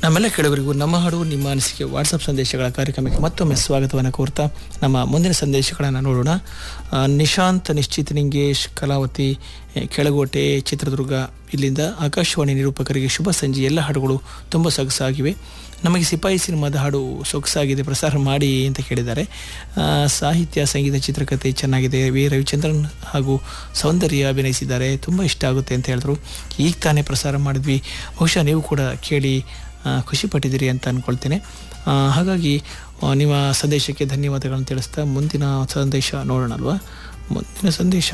ನಮ್ಮೆಲ್ಲ ಕೇಳುವರಿಗೂ ನಮ್ಮ ಹಾಡು ನಿಮ್ಮ ಅನಿಸಿಕೆ ವಾಟ್ಸಪ್ ಸಂದೇಶಗಳ ಕಾರ್ಯಕ್ರಮಕ್ಕೆ ಮತ್ತೊಮ್ಮೆ ಸ್ವಾಗತವನ್ನು ಕೋರ್ತಾ ನಮ್ಮ ಮುಂದಿನ ಸಂದೇಶಗಳನ್ನು ನೋಡೋಣ ಆ, ನಿಶಾಂತ್ ನಿಶ್ಚಿತ್ ನಿಂಗೇಶ್ ಕಲಾವತಿ ಎ, ಕೆಳಗೋಟೆ ಚಿತ್ರದುರ್ಗ ಇಲ್ಲಿಂದ ಆಕಾಶವಾಣಿ ನಿರೂಪಕರಿಗೆ ಶುಭ ಸಂಜೆ ಎಲ್ಲ ಹಾಡುಗಳು ತುಂಬ ಸೊಗಸಾಗಿವೆ ನಮಗೆ ಸಿಪಾಯಿ ಸಿನಿಮಾದ ಹಾಡು ಸೊಗಸಾಗಿದೆ ಪ್ರಸಾರ ಮಾಡಿ ಅಂತ ಕೇಳಿದ್ದಾರೆ ಆ, ಸಾಹಿತ್ಯ ಸಂಗೀತ ಚಿತ್ರಕಥೆ ಚೆನ್ನಾಗಿದೆ ವಿ ರವಿಚಂದ್ರನ್ ಹಾಗೂ ಸೌಂದರ್ಯ ಅಭಿನಯಿಸಿದ್ದಾರೆ ತುಂಬ ಇಷ್ಟ ಆಗುತ್ತೆ ಅಂತ ಹೇಳಿದ್ರು ಈಗ ತಾನೇ ಪ್ರಸಾರ ಮಾಡಿದ್ವಿ ಬಹುಶಃ ನೀವು ಕೂಡ ಕೇಳಿ ಆ, ಖುಷಿ ಪಟ್ಟಿದ್ದೀರಿ ಅಂತ ಅಂದ್ಕೊಳ್ತೇನೆ ಆ, ಹಾಗಾಗಿ ಆ, ನಿಮ್ಮ ಸಂದೇಶಕ್ಕೆ ಧನ್ಯವಾದಗಳನ್ನು ತಿಳಿಸ್ತಾ ಮುಂದಿನ ಸಂದೇಶ ನೋಡೋಣ ಅಲ್ವಾ ಮುಂದಿನ ಸಂದೇಶ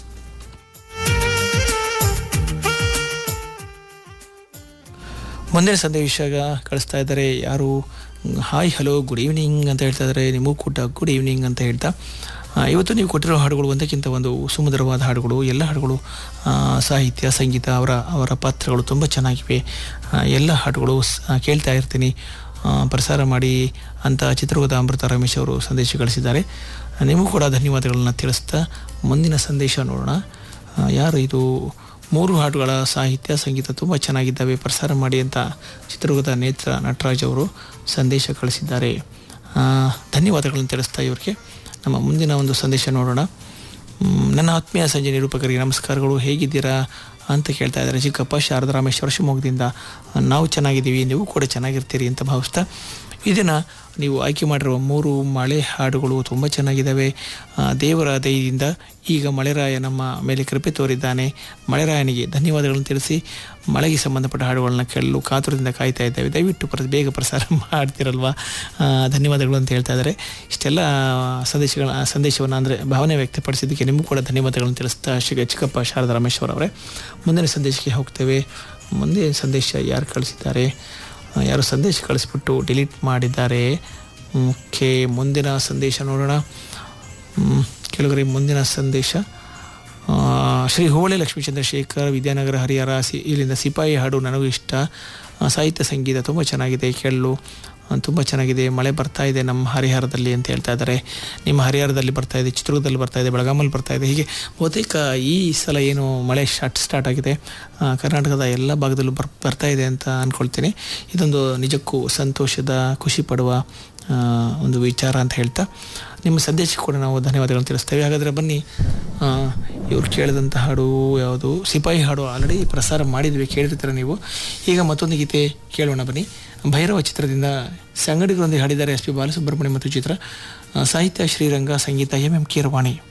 ಮುಂದಿನ ಸಂದೇಶ ಕಳಿಸ್ತಾ ಇದ್ದಾರೆ ಯಾರು ಹಾಯ್ ಹಲೋ ಗುಡ್ ಈವ್ನಿಂಗ್ ಅಂತ ಹೇಳ್ತಾ ಇದ್ದಾರೆ ನಿಮಗೂ ಕೂಡ ಗುಡ್ ಈವ್ನಿಂಗ್ ಅಂತ ಹೇಳ್ತಾ ಆ, ಇವತ್ತು ನೀವು ಕೊಟ್ಟಿರೋ ಹಾಡುಗಳು ಒಂದಕ್ಕಿಂತ ಒಂದು ಸುಮಧುರವಾದ ಹಾಡುಗಳು ಎಲ್ಲ ಹಾಡುಗಳು ಆ, ಸಾಹಿತ್ಯ ಸಂಗೀತ ಅವರ ಅವರ ಪಾತ್ರಗಳು ತುಂಬ ಚೆನ್ನಾಗಿವೆ ಆ, ಎಲ್ಲ ಹಾಡುಗಳು ಸ್- ಆ, ಕೇಳ್ತಾ ಇರ್ತೀನಿ ಆ, ಪ್ರಸಾರ ಮಾಡಿ ಅಂತ ಚಿತ್ರದುರ್ಗದ ಅಮೃತ ರಮೇಶ್ ಅವರು ಸಂದೇಶ ಕಳಿಸಿದ್ದಾರೆ ನಿಮಗೂ ಕೂಡ ಧನ್ಯವಾದಗಳನ್ನ ತಿಳಿಸ್ತಾ ಮುಂದಿನ ಸಂದೇಶ ನೋಡೋಣ ಆ, ಯಾರು ಇದು ಮೂರು ಹಾಡುಗಳ ಸಾಹಿತ್ಯ ಸಂಗೀತ ತುಂಬ ಚೆನ್ನಾಗಿದ್ದಾವೆ ಪ್ರಸಾರ ಮಾಡಿ ಅಂತ ಚಿತ್ರದುರ್ಗದ ನೇತ್ರ ನಟರಾಜ್ ಅವರು ಸಂದೇಶ ಕಳಿಸಿದ್ದಾರೆ ಆ, ಧನ್ಯವಾದಗಳನ್ನು ತಿಳಿಸ್ತಾ ಇವರಿಗೆ ನಮ್ಮ ಮುಂದಿನ ಒಂದು ಸಂದೇಶ ನೋಡೋಣ ಮ್, ನನ್ನ ಆತ್ಮೀಯ ಸಂಜೆ ನಿರೂಪಕರಿಗೆ ನಮಸ್ಕಾರಗಳು ಹೇಗಿದ್ದೀರಾ ಅಂತ ಕೇಳ್ತಾ ಇದ್ದಾರೆ ಚಿಕ್ಕಪ್ಪ ಶಾರದಾ ರಾಮೇಶ್ವರ ಶಿವಮೊಗ್ಗದಿಂದ ನಾವು ಚೆನ್ನಾಗಿದ್ದೀವಿ ನೀವು ಕೂಡ ಚೆನ್ನಾಗಿರ್ತೀರಿ ಅಂತ ಭಾವಿಸ್ತಾ ಈ ದಿನ ನೀವು ಆಯ್ಕೆ ಮಾಡಿರುವ ಮೂರು ಮಳೆ ಹಾಡುಗಳು ತುಂಬ ಚೆನ್ನಾಗಿದ್ದಾವೆ ಆ, ದೇವರ ದಯದಿಂದ ಈಗ ಮಳೆರಾಯ ನಮ್ಮ ಮೇಲೆ ಕೃಪೆ ತೋರಿದ್ದಾನೆ ಮಳೆರಾಯನಿಗೆ ಧನ್ಯವಾದಗಳನ್ನು ತಿಳಿಸಿ ಮಳೆಗೆ ಸಂಬಂಧಪಟ್ಟ ಹಾಡುಗಳನ್ನ ಕೇಳಲು ಕಾತುರದಿಂದ ಕಾಯ್ತಾ ಇದ್ದೇವೆ ದಯವಿಟ್ಟು ಪ್ರ ಬೇಗ ಪ್ರಸಾರ ಮಾಡ್ತಿರಲ್ವಾ ಆ, ಧನ್ಯವಾದಗಳು ಅಂತ ಹೇಳ್ತಾ ಇದ್ದಾರೆ ಇಷ್ಟೆಲ್ಲ ಸಂದೇಶಗಳ ಸಂದೇಶವನ್ನು ಅಂದರೆ ಭಾವನೆ ವ್ಯಕ್ತಪಡಿಸಿದ್ದಕ್ಕೆ ನಿಮಗೂ ಕೂಡ ಧನ್ಯವಾದಗಳನ್ನು ತಿಳಿಸ್ತಾ ಶಿಗ ಚಿಕ್ಕಪ್ಪ ಶಾರದಾ ರಾಮೇಶ್ವರ ಅವರೇ ಮುಂದಿನ ಸಂದೇಶಕ್ಕೆ ಹೋಗ್ತೇವೆ ಮುಂದೆ ಸಂದೇಶ ಯಾರು ಕಳಿಸಿದ್ದಾರೆ ಆ, ಯಾರು ಸಂದೇಶ ಕಳಿಸ್ಬಿಟ್ಟು ಡಿಲೀಟ್ ಮಾಡಿದ್ದಾರೆ ಓಕೆ ಮುಂದಿನ ಸಂದೇಶ ನೋಡೋಣ ಮ್, ಕೆಲವರಿಗೆ ಮುಂದಿನ ಸಂದೇಶ ಆ, ಶ್ರೀ ಹೋಳೆ ಲಕ್ಷ್ಮೀ ಚಂದ್ರಶೇಖರ್ ವಿದ್ಯಾನಗರ ಹರಿಹರ ಸಿ ಇಲ್ಲಿಂದ ಸಿಪಾಯಿ ಹಾಡು ನನಗೂ ಇಷ್ಟ ಆ, ಸಾಹಿತ್ಯ ಸಂಗೀತ ತುಂಬ ಚೆನ್ನಾಗಿದೆ ಕೇಳಲು ತುಂಬ ಚೆನ್ನಾಗಿದೆ ಮಳೆ ಬರ್ತಾ ಇದೆ ನಮ್ಮ ಹರಿಹರದಲ್ಲಿ ಅಂತ ಹೇಳ್ತಾ ಇದ್ದಾರೆ ನಿಮ್ಮ ಹರಿಹರದಲ್ಲಿ ಬರ್ತಾ ಇದೆ ಚಿತ್ರದುರ್ಗದಲ್ಲಿ ಬರ್ತಾ ಇದೆ ಬೆಳಗಾಮಲ್ಲಿ ಬರ್ತಾ ಇದೆ ಹೀಗೆ ಬಹುತೇಕ ಈ ಸಲ ಏನು ಮಳೆ ಸ್ಟಾರ್ಟ್ ಸ್ಟಾರ್ಟ್ ಆಗಿದೆ ಆ, ಕರ್ನಾಟಕದ ಎಲ್ಲ ಭಾಗದಲ್ಲೂ ಬರ್ ಬರ್ತಾ ಇದೆ ಅಂತ ಅಂದ್ಕೊಳ್ತೀನಿ ಇದೊಂದು ನಿಜಕ್ಕೂ ಸಂತೋಷದ ಖುಷಿ ಪಡುವ ಆ, ಒಂದು ವಿಚಾರ ಅಂತ ಹೇಳ್ತಾ ನಿಮ್ಮ ಸಂದೇಶಕ್ಕೆ ಕೂಡ ನಾವು ಧನ್ಯವಾದಗಳನ್ನು ತಿಳಿಸ್ತೇವೆ ಹಾಗಾದರೆ ಬನ್ನಿ ಆ, ಇವ್ರು ಕೇಳಿದಂಥ ಹಾಡು ಯಾವುದು ಸಿಪಾಯಿ ಹಾಡು ಆಲ್ರೆಡಿ ಪ್ರಸಾರ ಮಾಡಿದ್ವಿ ಕೇಳಿರ್ತೀರ ನೀವು ಈಗ ಮತ್ತೊಂದು ಗೀತೆ ಕೇಳೋಣ ಬನ್ನಿ ಭೈರವ ಚಿತ್ರದಿಂದ ಸಂಗಡಿಗರೊಂದಿಗೆ ಹಾಡಿದ್ದಾರೆ ಎಸ್ ಪಿ ಬಾಲಸುಬ್ರಹ್ಮಣ್ಯ ಮತ್ತು ಚಿತ್ರ ಆ, ಸಾಹಿತ್ಯ ಶ್ರೀರಂಗ ಸಂಗೀತ ಎಂ ಎಂ ಕೀರವಾಣಿ